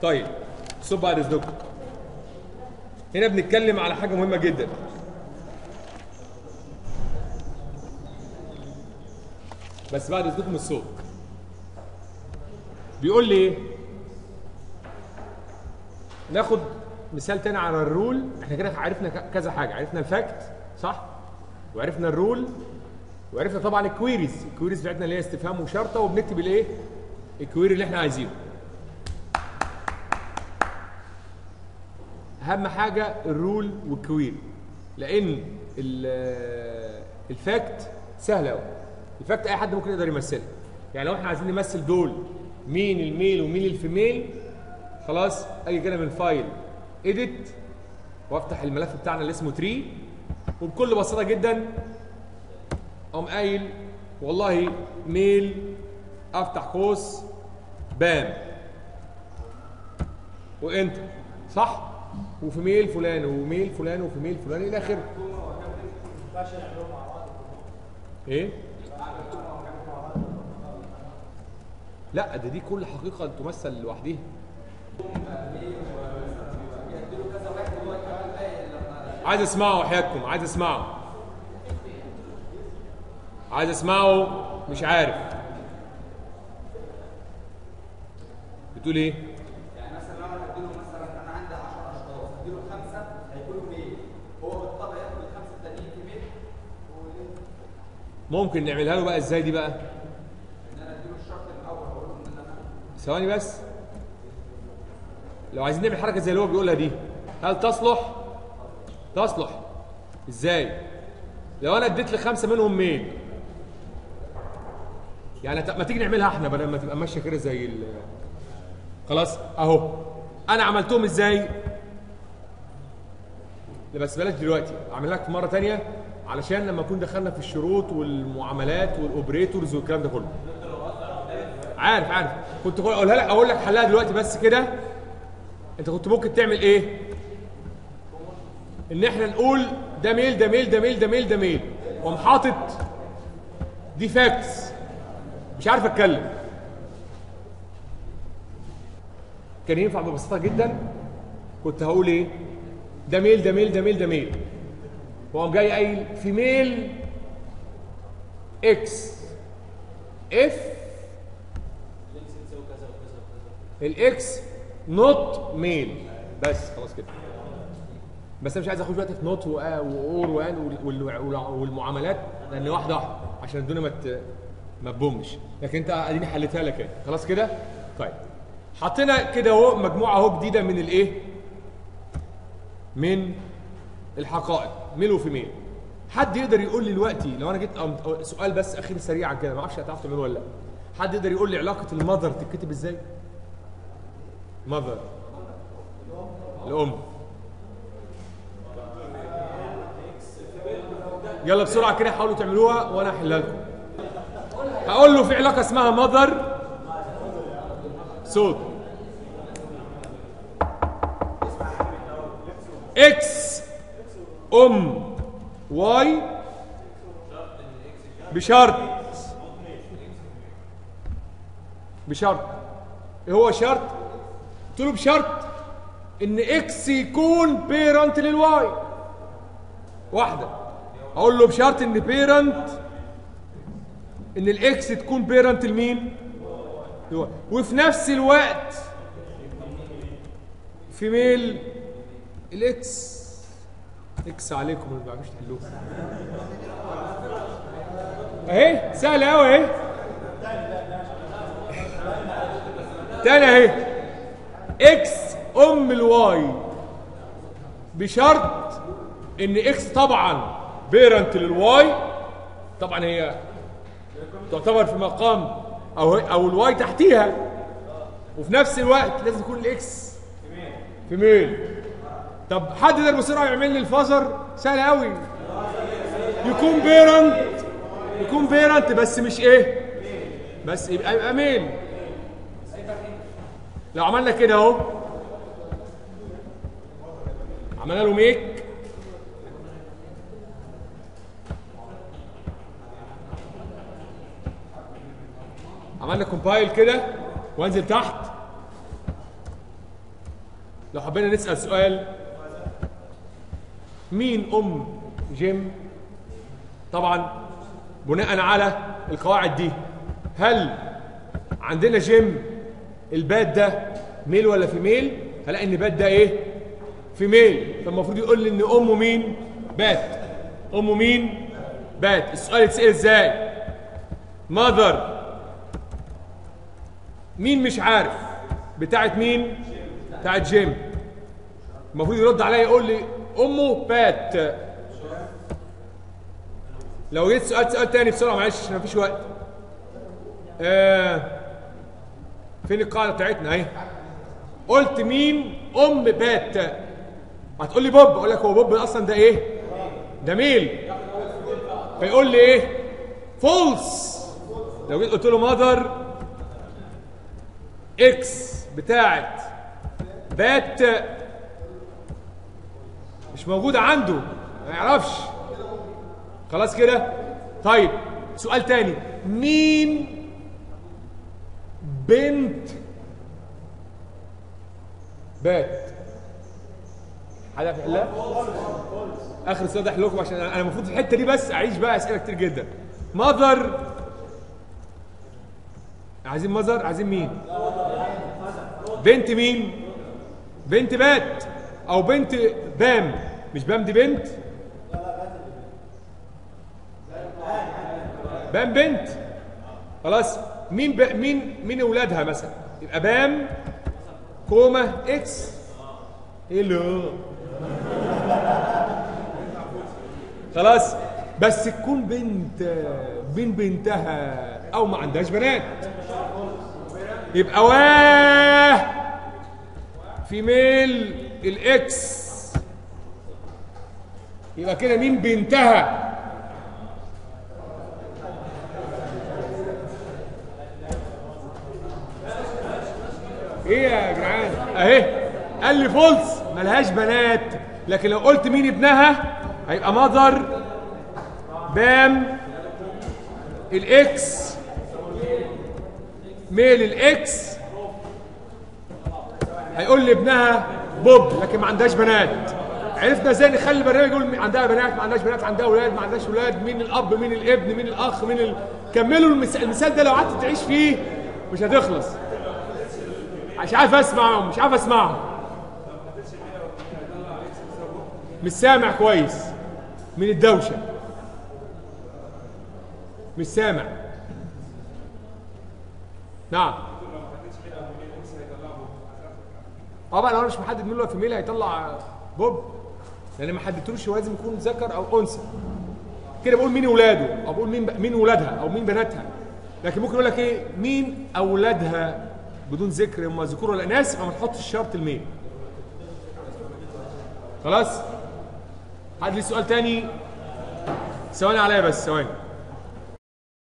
طيب صب بعد اذنكم هنا بنتكلم على حاجه مهمه جدا بس بعد اذنكم الصوت بيقول لي ايه ناخد مثال تاني على الرول احنا كده عرفنا ك- كذا حاجه عرفنا الفاكت صح وعرفنا الرول وعرفنا طبعا الكويريز الكويريز بتاعتنا اللي هي استفهام وشرطه وبنكتب الايه الكويري اللي احنا عايزينه اهم حاجه الرول والكويري لان ال- الفاكت سهل قوي الفاكت اي حد ممكن يقدر يمثلها يعني لو احنا عايزين نمثل دول مين الميل ومين الفيميل خلاص اجي كده من فايل اديت وافتح الملف بتاعنا اللي اسمه تري وبكل بساطه جدا اقوم قايل والله ميل افتح قوس بام وانت صح وفي ميل فلان وميل فلان وفي ميل فلان الى اخره ايه لا ده دي كل حقيقه تمثل لوحديها عايز اسمعه وحياتكم عايز اسمعه عايز اسمعه مش عارف بتقول ايه يعني مثلا لو انا هديله مثلا انا عندي 10 اشخاص هديله خمسه هيكونوا ميل هو بالطبع ياخد الخمسه التانيين في ميل ممكن نعملها له بقى ازاي دي بقى ان انا اديله الشرط الاول اقول له ان انا ثواني بس لو عايزين نعمل حركه زي اللي هو بيقولها دي هل تصلح تصلح ازاي لو انا اديت لخمسه منهم ميل يعني ت- ما تيجي نعملها احنا بدل ما تبقى ماشيه كده زي ال خلاص اهو انا عملتهم ازاي لا بس بلاش دلوقتي اعمل لك مره تانية علشان لما نكون دخلنا في الشروط والمعاملات والاوبريتورز والكلام ده كله عارف عارف كنت اقولها لك اقول لك حلها دلوقتي بس كده انت كنت ممكن تعمل ايه ان احنا نقول ده ميل ده ميل ده ميل ده ميل ده ميل وقوم حاطط دي فاكتس مش عارف اتكلم كان ينفع ببساطه جدا كنت هقول ايه ده ميل ده ميل ده ميل ده ميل وقام جاي قايل في ميل اكس اف الاكس نوت ميل بس خلاص كده بس انا مش عايز اخش دلوقتي في نوت واور وان وال- وال- والمعاملات لان واحده واحده عشان الدنيا ما ت- ما تبومش لكن انت اديني حلتها لك اهي خلاص كده طيب حطينا كده اهو مجموعه اهو جديده من الايه من الحقائق ميل وفي ميل حد يقدر يقول لي دلوقتي لو انا جيت أم- سؤال بس اخير سريعا كده ما اعرفش هتعرف تعمله ولا لا حد يقدر يقول لي علاقه المذر تتكتب ازاي مذر الام يلا بسرعه كده حاولوا تعملوها وانا هحلها لكم هقول له في علاقه اسمها مذر صوت اكس ام واي بشرط بشرط ايه هو شرط قلت له بشرط ان اكس يكون بيرنت للواي واحده اقول له بشرط ان بيرنت ان الاكس تكون بيرنت لمين للواي. وفي نفس الوقت في ميل الاكس اكس عليكم ما بتعرفوش تحلوها اهي سهله قوي اهي تاني اهي اكس ام الواي بشرط ان اكس طبعا بيرنت للواي طبعا هي تعتبر في مقام او او الواي تحتيها وفي نفس الوقت لازم يكون الاكس في ميل طب حد يقدر بسرعه يعمل لي الفازر سهل قوي يكون بيرنت يكون بيرنت بس مش ايه بس يبقى يبقى ميل لو عملنا كده اهو عملنا له ميك عملنا كومبايل كده وانزل تحت لو حبينا نسال سؤال مين ام جيم طبعا بناء على القواعد دي هل عندنا جيم البات ده ميل ولا فيميل هلاقي ان بات ده ايه فيميل فالمفروض يقول لي ان امه مين بات امه مين بات السؤال يتسال ازاي ماذر مين مش عارف بتاعت مين بتاعت جيم المفروض يرد عليا يقول لي امه بات لو جيت سؤال سؤال تاني بسرعه معلش عشان مفيش وقت آه فين القاعده بتاعتنا اهي قلت مين ام بات هتقول لي بوب اقول لك هو بوب اصلا ده ايه ده ميل فيقول لي ايه فولس لو جيت قلت له ماذر اكس بتاعت بات مش موجوده عنده ما يعرفش خلاص كده طيب سؤال تاني مين بنت بات حد يعرف يحلها؟ اخر سؤال ده احل لكم عشان انا المفروض في الحته دي بس اعيش بقى اسئله كتير جدا ماذر عايزين ماذر عايزين مين بنت مين بنت بات او بنت بام مش بام دي بنت بام بنت خلاص مين ب... مين مين اولادها مثلا يبقى بام كوما اكس ايه اللي هو خلاص بس تكون بنت بين بنتها او ما عندهاش بنات يبقى واه فيميل الاكس يبقى كده مين بنتها ايه يا جدعان اهي قال لي فولس ملهاش بنات لكن لو قلت مين ابنها هيبقى ماذر بام الاكس ميل الاكس هيقول لي ابنها بوب لكن ما عندهاش بنات عرفنا ازاي نخلي البرنامج يقول عندها بنات ما عندهاش بنات عندها اولاد ما عندهاش اولاد مين الاب مين الابن مين الاخ مين ال... كملوا المثال, المثال ده لو قعدت تعيش فيه مش هتخلص مش عارف اسمعهم مش عارف اسمعهم مش سامع كويس من الدوشه مش سامع نعم اه بقى لو انا مش محدد مين هو فيميل هيطلع بوب لان ما حددتلوش هو لازم يكون ذكر او انثى كده بقول مين اولاده او بقول مين مين ولادها او مين بناتها لكن ممكن يقول لك ايه مين اولادها بدون ذكر هم ذكور ولا اناث فما تحطش شرط الميل خلاص حد ليه سؤال تاني ثواني عليا بس ثواني